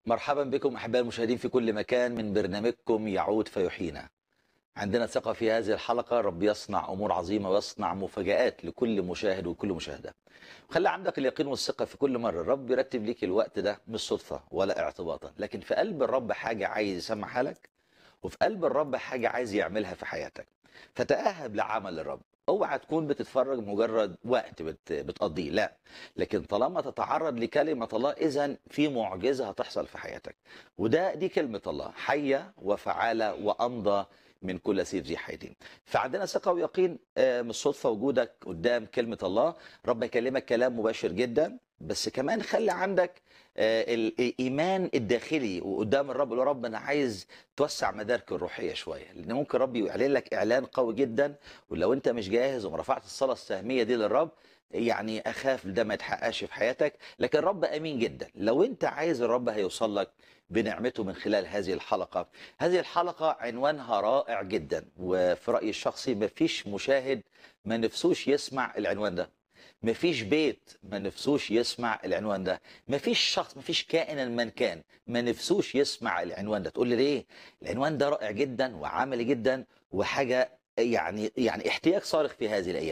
مرحبا بكم احبائي المشاهدين في كل مكان من برنامجكم يعود فيحيينا. عندنا ثقه في هذه الحلقه رب يصنع امور عظيمه ويصنع مفاجات لكل مشاهد وكل مشاهده. خلي عندك اليقين والثقه في كل مره الرب يرتب ليك الوقت ده مش صدفه ولا اعتباطا، لكن في قلب الرب حاجه عايز يسمعها لك وفي قلب الرب حاجه عايز يعملها في حياتك. فتأهب لعمل الرب. اوعى تكون بتتفرج مجرد وقت بت... بتقضيه لا لكن طالما تتعرض لكلمه الله اذا في معجزه هتحصل في حياتك وده دي كلمه الله حيه وفعاله وامضى من كل سيف ذي حيدين فعندنا ثقه ويقين آه، مش صدفه وجودك قدام كلمه الله رب يكلمك كلام مباشر جدا بس كمان خلي عندك آه، الايمان الداخلي وقدام الرب يقول يا رب انا عايز توسع مدارك الروحيه شويه لان ممكن رب يعلن لك اعلان قوي جدا ولو انت مش جاهز وما رفعت الصلاه السهميه دي للرب يعني اخاف ده ما يتحققش في حياتك لكن الرب امين جدا لو انت عايز الرب هيوصل لك بنعمته من خلال هذه الحلقه هذه الحلقه عنوانها رائع جدا وفي رايي الشخصي مفيش مشاهد ما نفسوش يسمع العنوان ده مفيش بيت ما نفسوش يسمع العنوان ده مفيش شخص مفيش كائنا من كان ما نفسوش يسمع العنوان ده تقول لي ليه العنوان ده رائع جدا وعملي جدا وحاجه يعني يعني احتياج صارخ في هذه الايام